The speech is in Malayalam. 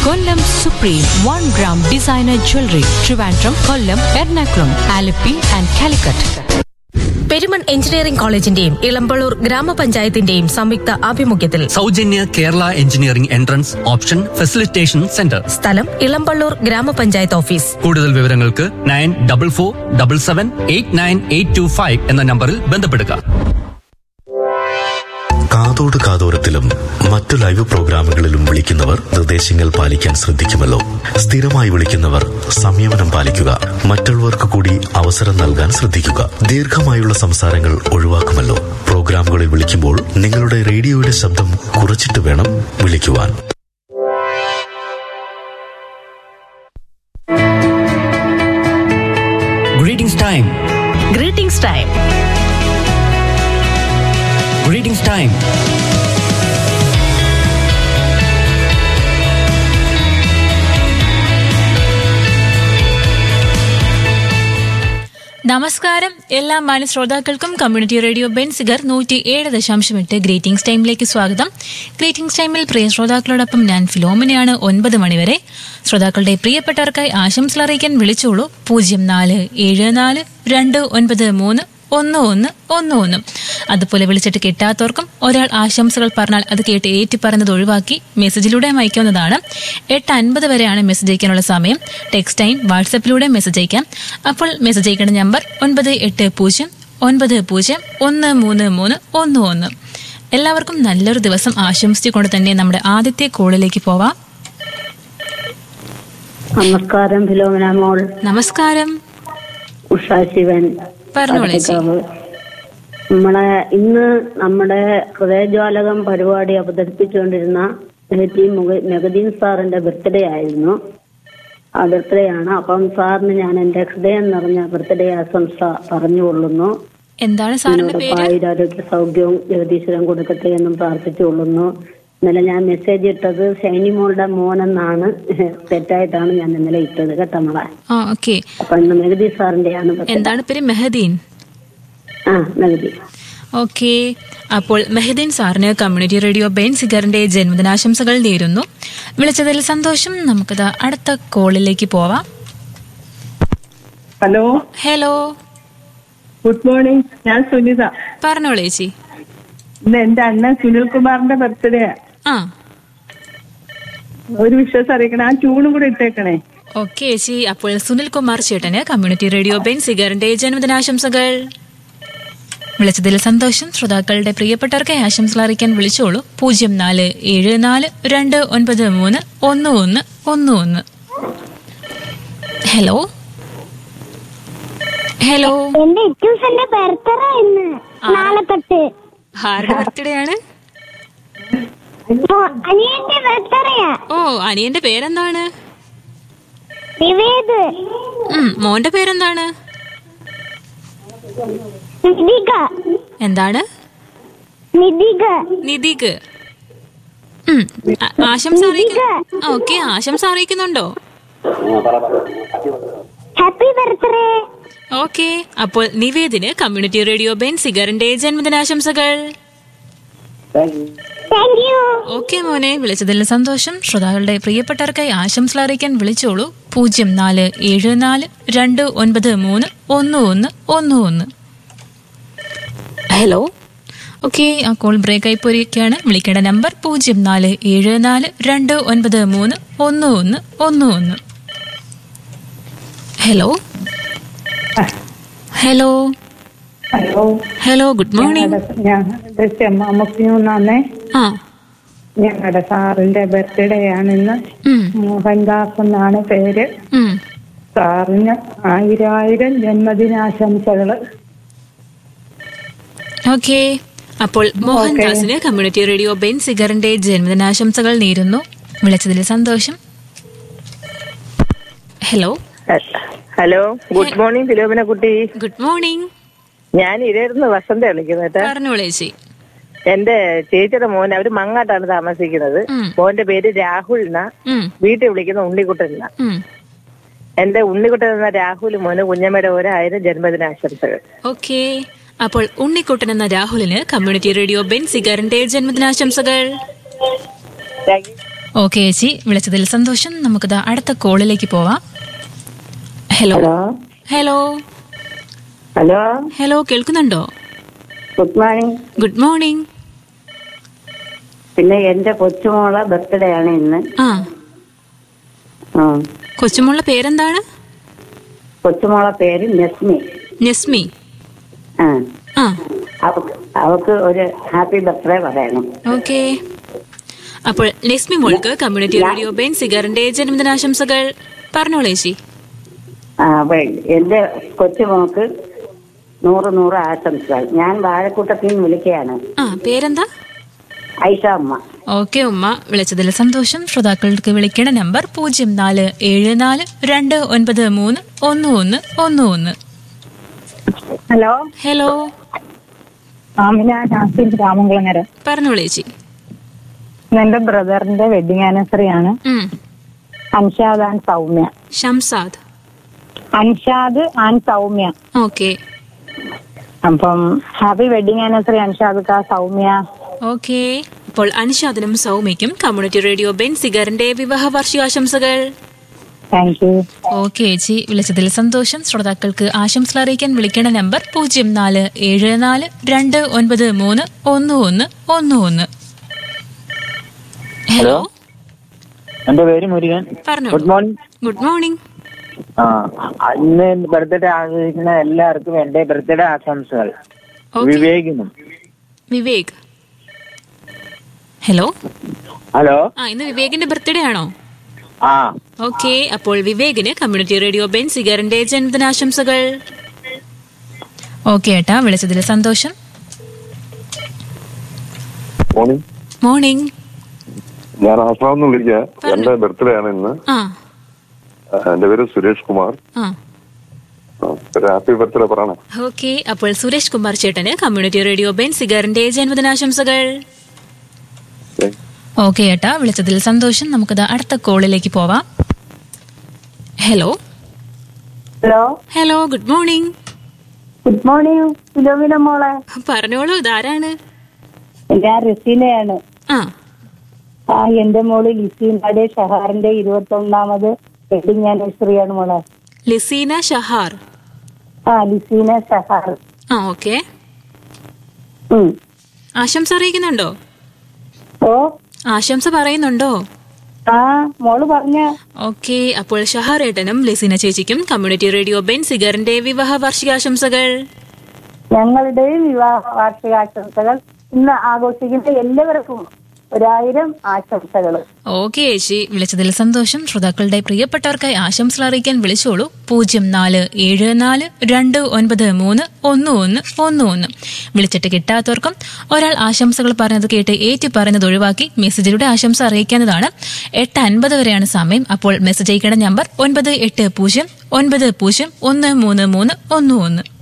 Kollam supreme one gram designer jewellery Trivandrum Kollam Ernakulam Alleppey and Calicut Perumon engineering കോളേജിന്റെയും ഇളമ്പള്ളൂർ ഗ്രാമപഞ്ചായത്തിന്റെയും സംയുക്ത ആഭിമുഖ്യത്തിൽ സൗജന്യ Kerala engineering entrance option facilitation centre സ്ഥലം ഇളമ്പള്ളൂർ ഗ്രാമപഞ്ചായത്ത് ഓഫീസ് കൂടുതൽ വിവരങ്ങൾക്ക് nine double four double seven eight nine eight two five എന്ന നമ്പറിൽ ബന്ധപ്പെടുക കാതോട് കാതോരത്തിലും മറ്റു ലൈവ് പ്രോഗ്രാമുകളിലും വിളിക്കുന്നവർ നിർദ്ദേശങ്ങൾ പാലിക്കാൻ ശ്രദ്ധിക്കുമല്ലോ സ്ഥിരമായി വിളിക്കുന്നവർ സംയമനം പാലിക്കുക മറ്റുള്ളവർക്ക് കൂടി അവസരം നൽകാൻ ശ്രദ്ധിക്കുക ദീർഘമായുള്ള സംസാരങ്ങൾ ഒഴിവാക്കുമല്ലോ പ്രോഗ്രാമുകളിൽ വിളിക്കുമ്പോൾ നിങ്ങളുടെ റേഡിയോയുടെ ശബ്ദം കുറച്ചിട്ട് വേണം വിളിക്കുവാൻ greetings time greetings time greetings time നമസ്കാരം എല്ലാ മാന്യ ശ്രോതാക്കൾക്കും കമ്മ്യൂണിറ്റി റേഡിയോ ബെൻസിഗർ നൂറ്റി ഏഴ് ദശാംശം എട്ട് ഗ്രീറ്റിംഗ്സ് ടൈമിലേക്ക് സ്വാഗതം ഗ്രീറ്റിംഗ്സ് ടൈമിൽ പ്രിയ ശ്രോതാക്കളോടൊപ്പം ഞാൻ ഫിലോമിനയാണ് ഒൻപത് മണിവരെ ശ്രോതാക്കളുടെ പ്രിയപ്പെട്ടവർക്കായി ആശംസകൾ അറിയിക്കാൻ വിളിച്ചോളൂ പൂജ്യം നാല് ഏഴ് നാല് രണ്ട് ഒൻപത് മൂന്ന് ഒന്ന് ഒന്ന് ഒന്ന് ഒന്ന് അതുപോലെ വിളിച്ചിട്ട് കിട്ടാത്തവർക്കും ഒരാൾ ആശംസകൾ പറഞ്ഞാൽ അത് കേട്ട് ഏറ്റി പറയുന്നത് ഒഴിവാക്കി മെസ്സേജിലൂടെ അയക്കാവുന്നതാണ് എട്ട് അൻപത് വരെയാണ് മെസ്സേജ് അയക്കാനുള്ള സമയം ടെക്സ്റ്റ് ടൈം വാട്സപ്പിലൂടെ മെസ്സേജ് അയക്കാം അപ്പോൾ മെസ്സേജ് അയക്കേണ്ട നമ്പർ ഒൻപത് എട്ട് പൂജ്യം ഒൻപത് പൂജ്യം ഒന്ന് മൂന്ന് മൂന്ന് ഒന്ന് ഒന്ന് എല്ലാവർക്കും നല്ലൊരു ദിവസം ആശംസിച്ചുകൊണ്ട് തന്നെ നമ്മുടെ ആദ്യത്തെ കോളിലേക്ക് പോവാം നമസ്കാരം ഫിലോമിന മോൾ നമസ്കാരം ഉഷാ ശിവൻ പറഞ്ഞോളൂ ചേച്ചി. പടക്കക്കാവ്. നമ്മളെ ഇന്ന് നമ്മുടെ ഹൃദയജ്വാലകം പരിപാടി അവതരിപ്പിച്ചുകൊണ്ടിരുന്ന ടി മെഗദീൻ സാറിന്റെ ബർത്ത്ഡേ ആയിരുന്നു ആ ബർത്ത്ഡേ ആണ് അപ്പം സാറിന് ഞാൻ എന്റെ ഹൃദയം നിറഞ്ഞ ബർത്ത്ഡേ ആശംസ പറഞ്ഞുകൊള്ളുന്നു എന്താണ് സാറിന്റെ എന്നോട് പേര് ആയുരാരോഗ്യ സൗഖ്യവും ജഗദീശ്വരം കൊടുക്കട്ടെ എന്നും പ്രാർത്ഥിച്ചുകൊള്ളുന്നു ഇന്നലെ ഞാൻ മെസ്സേജ് ഇട്ടത് ഷൈനിമോളുടെ മോനെന്നാണ് തെറ്റായിട്ടാണ് ഞാൻ ഇന്നലെ ഇട്ടത് കേട്ടോ മോളെ ആ ഓക്കെ അപ്പൊ ഇന്ന് മെഗദി സാറിന്റെയാണ് birthday. എന്താണ് പേര് മെഹദീൻ ആ മെഗദി ഓക്കെ അപ്പോൾ മെഹദീൻ സാറിന് കമ്മ്യൂണിറ്റി റേഡിയോ ബെൻ സിഗറിന്റെ ജന്മദിനാശംസകൾ നേരുന്നു വിളിച്ചതിൽ സന്തോഷം നമുക്കത് അടുത്ത കോളിലേക്ക് പോവാം ഹലോ ഹലോ ഗുഡ് മോർണിംഗ് ഞാൻ സുനിത പറഞ്ഞോളൂ ചേച്ചി ഇന്ന് എന്റെ അണ്ണൻ സുനിൽ കുമാറിന്റെ ബർത്ത്ഡേ ആ ഒരു വിശ്വാസം അറിയിക്കണേ ആ ട്യൂണും കൂടെ ഇട്ടേക്കണേ ഓക്കെ ചേച്ചി അപ്പോൾ സുനിൽ കുമാർ ചേട്ടന് കമ്മ്യൂണിറ്റി റേഡിയോ ബെൻ സിഗറിന്റെ ജന്മദിനാശംസകൾ വിളിച്ചതിൽ സന്തോഷം ശ്രോതാക്കളുടെ പ്രിയപ്പെട്ടവർക്ക് ആശംസകൾ അറിയിക്കാൻ വിളിച്ചോളൂ പൂജ്യം നാല് ഏഴ് നാല് രണ്ട് ഒൻപത് മൂന്ന് ഒന്ന് ഒന്ന് ഒന്ന് ഒന്ന് ഹലോ ഹലോ എന്റെ ഇറ്റൂസന്റെ ബർത്ത്ഡേ ഇന്ന് നാളെ തൊട്ട് ആരുടെ ബർത്ത്ഡേ ആണ് ഓ, അനിയന്റെ ബർത്ത്ഡേയാ ഓ അനിയന്റെ പേരെന്താണ് നിവേദ് ഉം, മോന്റെ പേരെന്താണ് നിധിക എന്താണ് നിധിക നിധിക്ക് ഉം, ആ- ആശംസ അറിയിക്കുന്നു ഓക്കെ ആശംസ അറിയിക്കുന്നുണ്ടോ ഹാപ്പി ബർത്ത്ഡേ ഓക്കെ അപ്പോൾ നിവേദിന് കമ്മ്യൂണിറ്റി റേഡിയോ ബെൻ സിഗറിന്റെ ജന്മദിനാശംസകൾ താങ്ക് യു ഓക്കെ മോനെ വിളിച്ചതിൽ സന്തോഷം ശ്രോതാക്കളുടെ പ്രിയപ്പെട്ടവർക്കായി ആശംസകൾ അറിയിക്കാൻ വിളിച്ചോളൂ പൂജ്യം നാല് ഏഴ് നാല് രണ്ട് ഒൻപത് മൂന്ന് ഒന്ന് ഒന്ന് ഒന്ന് ഒന്ന് ഹലോ ഓക്കെ ആ കോൾ ബ്രേക്ക് ആയി പോയിരിക്കുകയാണ് വിളിക്കേണ്ട നമ്പർ പൂജ്യം നാല് ഏഴ് നാല് രണ്ട് ഒൻപത് മൂന്ന് ഒന്ന് ഒന്ന് ഒന്ന് ഒന്ന് hello hello hello hello good morning ഞങ്ങളുടെ ചെമ്മാമക്കുന്നാന്നേ ആ ഞങ്ങളുടെ സാറിന്റെ ബർത്ത്ഡേ ആണ് ഇന്ന് ഉം, മോഹൻദാസ് എന്നാണ് പേര് ഉം. സാറിന് ആയിരായിരം ജന്മദിനാശംസകള് ഓക്കെ അപ്പോൾ മോഹൻദാസിന് കമ്മ്യൂണിറ്റി റേഡിയോ ബെൻ സിഗറിന്റെ ജന്മദിനാശംസകൾ നേരുന്നു വിളിച്ചതിൽ സന്തോഷം hello hello good morning Philomina കുട്ടി ഗുഡ് മോർണിംഗ് ഞാൻ ഇതായിരുന്നു വസന്ത വിളിക്കുന്നത് കേട്ടോ പറഞ്ഞോളൂ ചേച്ചി എന്റെ ചേച്ചിയുടെ മോൻ അവര് മങ്ങാട്ടാണ് താമസിക്കുന്നത് ഉം. മോന്റെ പേര് രാഹുൽ എന്നാ ഉം, വീട്ടിൽ വിളിക്കുന്ന ഉണ്ണിക്കുട്ടൻ എന്നാ ഉം. എന്റെ ഉണ്ണിക്കുട്ടൻ എന്ന രാഹുൽ മോന് കുഞ്ഞമ്മയുടെ ഒരായിരം ജന്മദിനാശംസകൾ ഓക്കെ അപ്പോൾ ഉണ്ണിക്കുട്ടൻ എന്ന രാഹുലിന് കമ്മ്യൂണിറ്റി റേഡിയോ ബെൻ സിഗറിന്റെ ജന്മദിനാശംസകൾ Thank you. ഓക്കെ ചേച്ചി വിളിച്ചതിൽ സന്തോഷം നമുക്കിത് അടുത്ത കോളിലേക്ക് പോവാം hello hello hello hello hello കേൾക്കുന്നുണ്ടോ ഗുഡ് മോർണിംഗ് ഗുഡ് മോർണിംഗ് പിന്നെ എന്റെ കൊച്ചുമോളെ ബർത്ത്ഡേ ആണ് ഇന്ന് ആ ആ. കൊച്ചുമോളുടെ പേരെന്താണ് കൊച്ചുമോളെ പേര് നസ്മി നസ്മി ആ ആ അവക്ക് അവക്ക് ഒരു ഹാപ്പി ബർത്ത്ഡേ പറയണം ഓക്കെ അപ്പോൾ നസ്മി മോൾക്ക് കമ്മ്യൂണിറ്റി റേഡിയോ ബെൻ സിഗറിന്റെ ജന്മദിനാശംസകൾ പറഞ്ഞോളൂ ചേച്ചി ആ അപ്പൊ എന്റെ കൊച്ചുമോക്ക് നൂറ് നൂറ് ആശംസകൾ ഞാൻ വാഴക്കൂട്ടത്തിൽ നിന്ന് വിളിക്കുകയാണ് ആ പേരെന്താ ഐഷ അമ്മ ഓക്കെ ഉമ്മ വിളിച്ചതിൽ സന്തോഷം ശ്രോതാക്കൾക്ക് വിളിക്കേണ്ട നമ്പർ പൂജ്യം നാല് ഏഴ് നാല് രണ്ട് ഒൻപത് മൂന്ന് ഒന്ന് ഒന്ന് ഒന്ന് ഒന്ന് ഹലോ ഹലോ ആമിന നാസിം രാമംകുളങ്ങര പറഞ്ഞോളൂ ചേച്ചി എന്റെ ബ്രദറിന്റെ വെഡിങ് ആനിവേഴ്സറി ആണ് ഉം. Anshad and Soumya Shamsad Anshad and Soumya okay അപ്പം ഹാപ്പി വെഡിങ് ആനിവേഴ്സറി അൻഷാദ് കാ സൗമ്യ ഓക്കെ അപ്പോൾ അൻഷാദിനും സൗമ്യയ്ക്കും കമ്മ്യൂണിറ്റി റേഡിയോ ബെൻ സിഗറിന്റെ വിവാഹ വാർഷികാശംസകൾ താങ്ക് യു ഓക്കെ ചേച്ചി വിളിച്ചതിൽ സന്തോഷം ശ്രോതാക്കൾക്ക് ആശംസകൾ അറിയിക്കാൻ വിളിക്കേണ്ട നമ്പർ പൂജ്യം നാല് ഏഴ് നാല് രണ്ട് ഒൻപത് മൂന്ന് ഒന്ന് ഒന്ന് ഒന്ന് ഒന്ന് ഹലോ എന്റെ പേര് മുരുകൻ പറഞ്ഞോളൂ. ഗുഡ് മോർണിംഗ് ഗുഡ് മോർണിംഗ് ആ ഇന്ന് ബർത്ത്ഡേ ആഘോഷിക്കുന്ന എല്ലാവർക്കും എന്റെ ബർത്ത്ഡേ ആശംസകൾ Okay. വിവേകിനും വിവേക് ഹലോ ഹലോ ആ ഇന്ന് വിവേകിന്റെ ബർത്ത്ഡേ ആണോ ആ ഓക്കെ അപ്പോൾ വിവേകിന് കമ്മ്യൂണിറ്റി റേഡിയോ ബെൻ സിഗറിന്റെ ജന്മദിനാശംസകൾ ഓക്കെ ഏട്ടാ വിളിച്ചതിൽ സന്തോഷം മോർണിംഗ് മോർണിംഗ് ഞാൻ ആസാമെന്ന് വിളിക്കുക എന്റെ ബർത്ത്ഡേ ആണ് ഇന്ന് ആ ആ, എന്റെ പേര് സുരേഷ് കുമാർ ആ ആ, ഒരു ഹാപ്പി ബർത്ത്ഡേ പറയണം ഓക്കെ അപ്പോൾ സുരേഷ് കുമാർ ചേട്ടന് കമ്മ്യൂണിറ്റി റേഡിയോ ബെൻ സിഗറിന്റെ ജന്മദിനാശംസകൾ ഓക്കെ ഏട്ടാ വിളിച്ചതിൽ സന്തോഷം നമുക്കത് അടുത്ത കോളിലേക്ക് പോവാം hello hello hello good morning good morning Philomina മോളെ പറഞ്ഞോളൂ ഇതാരാണ് ഞാൻ റസീനയാണ് ആ ആ എന്റെ മോള് ലിസീനയുടെ ഷഹാറിന്റെ ഇരുപത്തി ഒന്നാമത് വെഡിങ് ആനിവേഴ്സറി ആണ് മോളെ ലിസീന ഷഹാർ ആ ലിസീന ഷഹാർ ആ ഓക്കെ ഉം. ആശംസ അറിയിക്കുന്നുണ്ടോ ഓ ആശംസ പറയുന്നുണ്ടോ ആ മോള് പറഞ്ഞ ഓക്കെ അപ്പോൾ ഷഹാർ ഏട്ടനും ലിസീന ചേച്ചിക്കും കമ്മ്യൂണിറ്റി റേഡിയോ ബെൻ സിഗറിന്റെ വിവാഹ വാർഷികാശംസകൾ ഞങ്ങളുടെ വിവാഹ വാർഷികാശംസകൾ ഇന്ന് ആഘോഷിക്കുന്ന എല്ലാവർക്കും ഒരായിരം ആശംസകൾ ഓക്കെ ചേച്ചി വിളിച്ചതിൽ സന്തോഷം ശ്രോതാക്കളുടെ പ്രിയപ്പെട്ടവർക്കായി ആശംസകൾ അറിയിക്കാൻ വിളിച്ചോളൂ പൂജ്യം നാല് ഏഴ് നാല് രണ്ട് ഒൻപത് മൂന്ന് ഒന്ന് ഒന്ന് ഒന്ന് ഒന്ന് വിളിച്ചിട്ട് കിട്ടാത്തവർക്കും ഒരാൾ ആശംസകൾ പറഞ്ഞത് കേട്ട് ഏറ്റി പറയുന്നത് ഒഴിവാക്കി മെസ്സേജിലൂടെ ആശംസ അറിയിക്കാവുന്നതാണ് എട്ട് അൻപത് വരെയാണ് സമയം അപ്പോൾ മെസ്സേജ് അയക്കേണ്ട നമ്പർ ഒൻപത് എട്ട് പൂജ്യം ഒൻപത് പൂജ്യം ഒന്ന് മൂന്ന് മൂന്ന് ഒന്ന് ഒന്ന്